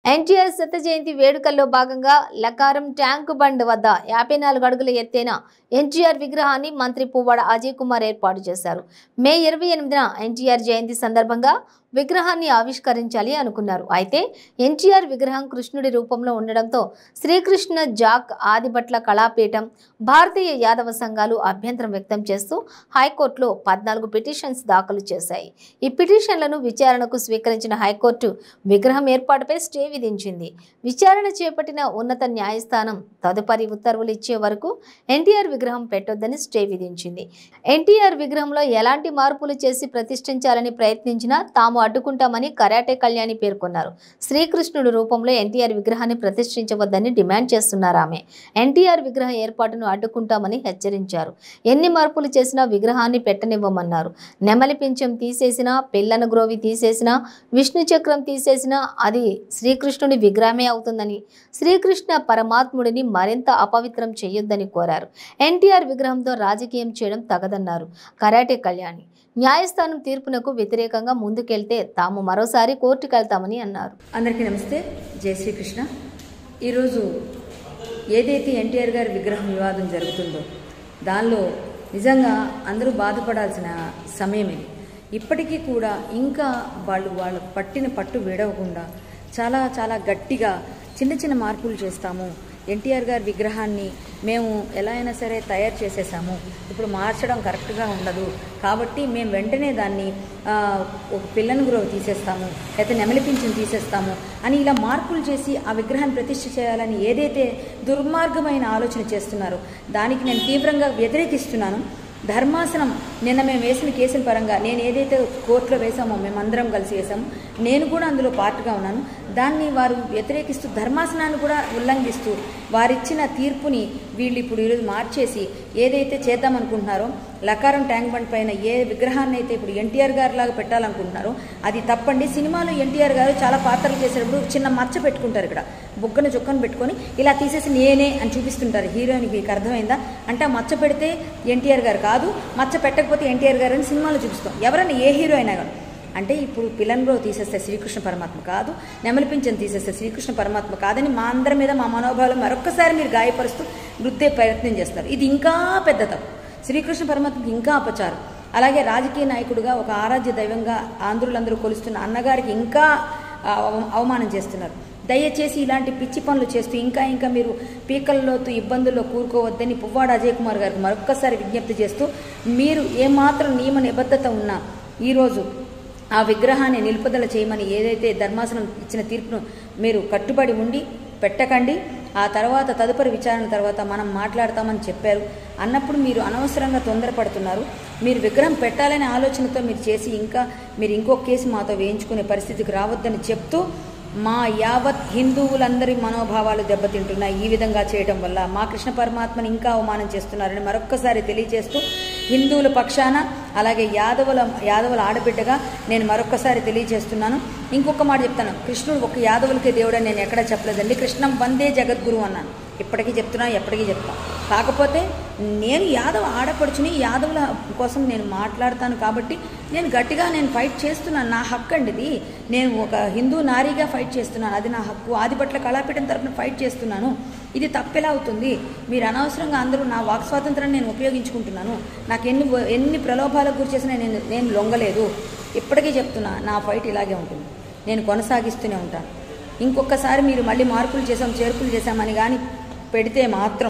ఎన్టీఆర్ శత జయంతి వేడుకల్లో భాగంగా లకారం ట్యాంకు బండ్ వద్ద యాభై నాలుగు అడుగుల ఎత్తైన ఎన్టీఆర్ విగ్రహాన్ని మంత్రి పువ్వాడ అజయ్ కుమార్ ఏర్పాటు చేశారు మే ఇరవై ఎనిమిదిన ఎన్టీఆర్ జయంతి సందర్భంగా విగ్రహాన్ని ఆవిష్కరించాలి అనుకున్నారు అయితే ఎన్టీఆర్ విగ్రహం కృష్ణుడి రూపంలో ఉండడంతో శ్రీకృష్ణ జాక్ ఆదిభట్ల కళాపీఠం భారతీయ యాదవ సంఘాలు అభ్యంతరం వ్యక్తం చేస్తూ హైకోర్టులో పద్నాలుగు పిటిషన్స్ దాఖలు చేశాయి ఈ పిటిషన్లను విచారణకు స్వీకరించిన హైకోర్టు విగ్రహం ఏర్పాటుపై స్టే విధించింది విచారణ చేపట్టిన ఉన్నత న్యాయస్థానం తదుపరి ఉత్తర్వులు ఇచ్చే వరకు ఎన్టీఆర్ విగ్రహం పెట్టొద్దని స్టే విధించింది ఎన్టీఆర్ విగ్రహంలో ఎలాంటి మార్పులు చేసి ప్రతిష్ఠించాలని ప్రయత్నించినా తాము అడ్డుకుంటామని కరాటే కళ్యాణి పేర్కొన్నారు శ్రీకృష్ణుడు రూపంలో ఎన్టీఆర్ విగ్రహాన్ని ప్రతిష్ఠించవద్దని డిమాండ్ చేస్తున్నారు ఆమె ఎన్టీఆర్ విగ్రహ ఏర్పాటును అడ్డుకుంటామని హెచ్చరించారు ఎన్ని మార్పులు చేసినా విగ్రహాన్ని పెట్టనివ్వమన్నారు నెమలి పింఛం తీసేసినా పిల్లన గ్రోవి తీసేసినా విష్ణు చక్రం తీసేసినా అది శ్రీకృష్ణుడి విగ్రహమే అవుతుందని శ్రీకృష్ణ పరమాత్ముడిని మరింత అపవిత్రం చేయొద్దని కోరారు ఎన్టీఆర్ విగ్రహంతో రాజకీయం చేయడం తగదన్నారు కరాటే కళ్యాణి న్యాయస్థానం తీర్పునకు వ్యతిరేకంగా ముందుకెళ్తే తాము మరోసారి కోర్టుకు వెళ్తామని అన్నారు అందరికీ నమస్తే జై శ్రీకృష్ణ ఈరోజు ఏదైతే ఎన్టీఆర్ గారి విగ్రహం వివాదం జరుగుతుందో దానిలో నిజంగా అందరూ బాధపడాల్సిన సమయం ఇది ఇప్పటికీ కూడా ఇంకా వాళ్ళు వాళ్ళు పట్టిన పట్టు విడవకుండా చాలా చాలా గట్టిగా చిన్న చిన్న మార్పులు చేస్తాము ఎన్టీఆర్ గారి విగ్రహాన్ని మేము ఎలా అయినా సరే తయారు చేసేసాము ఇప్పుడు మార్చడం కరెక్ట్గా ఉండదు కాబట్టి మేము వెంటనే దాన్ని ఆ, ఒక పిల్లని గురవ తీసేస్తాము లేకపోతే నెమలి పింఛను తీసేస్తాము అని ఇలా మార్పులు చేసి ఆ విగ్రహాన్ని ప్రతిష్ఠ చేయాలని ఏదైతే దుర్మార్గమైన ఆలోచన చేస్తున్నారో దానికి నేను తీవ్రంగా వ్యతిరేకిస్తున్నాను ధర్మాసనం నిన్న మేము వేసిన కేసుల పరంగా నేను ఏదైతే కోర్టులో వేసామో మేమందరం కలిసి వేసామో నేను కూడా అందులో పార్ట్గా ఉన్నాను దాన్ని వారు వ్యతిరేకిస్తూ ధర్మాసనాన్ని కూడా ఉల్లంఘిస్తూ వారిచ్చిన తీర్పుని వీళ్ళు ఇప్పుడు ఈరోజు మార్చేసి ఏదైతే చేద్దామనుకుంటున్నారో లకారం ట్యాంక్ బండ్ పైన ఏ విగ్రహాన్ని అయితే ఇప్పుడు ఎన్టీఆర్ గారి లాగా పెట్టాలనుకుంటున్నారో అది తప్పండి సినిమాలో ఎన్టీఆర్ గారు చాలా పాత్రలు చేసేటప్పుడు చిన్న మచ్చ పెట్టుకుంటారు ఇక్కడ బుగ్గను చుక్కను పెట్టుకొని ఇలా తీసేసి నేనే అని చూపిస్తుంటారు హీరోయిన్కి మీకు అర్థమైందా అంటే ఆ మచ్చ పెడితే ఎన్టీఆర్ గారు కాదు మచ్చ పెట్టకపోతే ఎన్టీఆర్ గారు అని సినిమాలో చూపిస్తాం ఎవరైనా ఏ హీరో అయినా కానీ అంటే ఇప్పుడు పిల్లన్లో తీసేస్తే శ్రీకృష్ణ పరమాత్మ కాదు నెమలి పింఛన్ తీసేస్తే శ్రీకృష్ణ పరమాత్మ కాదని మా అందరి మీద మా మనోభావాలు మరొక్కసారి మీరు గాయపరుస్తూ వృద్ధే ప్రయత్నం చేస్తారు ఇది ఇంకా పెద్ద తప్పు శ్రీకృష్ణ పరమాత్మకి ఇంకా అపచారం అలాగే రాజకీయ నాయకుడిగా ఒక ఆరాధ్య దైవంగా ఆంధ్రులందరూ కొలుస్తున్న అన్నగారికి ఇంకా ఆ, అవ- అవమానం చేస్తున్నారు దయచేసి ఇలాంటి పిచ్చి పనులు చేస్తూ ఇంకా ఇంకా మీరు పీకల్లోతు ఇబ్బందుల్లో కూరుకోవద్దని పువ్వాడ అజయ్ కుమార్ గారికి మరొక్కసారి విజ్ఞప్తి చేస్తూ మీరు ఏమాత్రం నియమ నిబద్ధత ఉన్నా ఈరోజు ఆ విగ్రహాన్ని నిలుపుదల చేయమని ఏదైతే ధర్మాసనం ఇచ్చిన తీర్పును మీరు కట్టుబడి ఉండి పెట్టకండి ఆ తర్వాత తదుపరి విచారణ తర్వాత మనం మాట్లాడతామని చెప్పారు అన్నప్పుడు మీరు అనవసరంగా తొందరపడుతున్నారు మీరు విగ్రహం పెట్టాలనే ఆలోచనతో మీరు చేసి ఇంకా మీరు ఇంకో కేసు మాతో వేయించుకునే పరిస్థితికి రావద్దని చెప్తూ మా యావత్ హిందువులందరి మనోభావాలు దెబ్బతింటున్నాయి ఈ విధంగా చేయడం వల్ల మా కృష్ణ పరమాత్మని ఇంకా అవమానం చేస్తున్నారని మరొక్కసారి తెలియజేస్తూ హిందువుల పక్షాన అలాగే యాదవుల యాదవుల ఆడబిడ్డగా నేను మరొక్కసారి తెలియజేస్తున్నాను ఇంకొక మాట చెప్తాను కృష్ణుడు ఒక యాదవులకే దేవుడని నేను ఎక్కడా చెప్పలేదండి కృష్ణం వందే జగద్గురు అన్నాను ఇప్పటికీ చెప్తున్నా ఎప్పటికీ చెప్తా కాకపోతే నేను యాదవ ఆడపడుచుని యాదవుల కోసం నేను మాట్లాడతాను కాబట్టి నేను గట్టిగా నేను ఫైట్ చేస్తున్నాను నా హక్కు అండి ఇది నేను ఒక హిందూ నారీగా ఫైట్ చేస్తున్నాను అది నా హక్కు ఆదిపట్ల కళాపీఠం తరపున ఫైట్ చేస్తున్నాను ఇది తప్పెలా అవుతుంది మీరు అనవసరంగా అందరూ నా వాక్ స్వాతంత్రాన్ని నేను ఉపయోగించుకుంటున్నాను నాకు ఎన్ని ఎన్ని ప్రలోభాలకు గురి చేసినా నేను నేను లొంగలేదు ఇప్పటికీ చెప్తున్నా నా ఫైట్ ఇలాగే ఉంటుంది నేను కొనసాగిస్తూనే ఉంటాను ఇంకొకసారి మీరు మళ్ళీ మార్పులు చేసాం చేర్పులు చేశామని కానీ పెడితే మాత్రం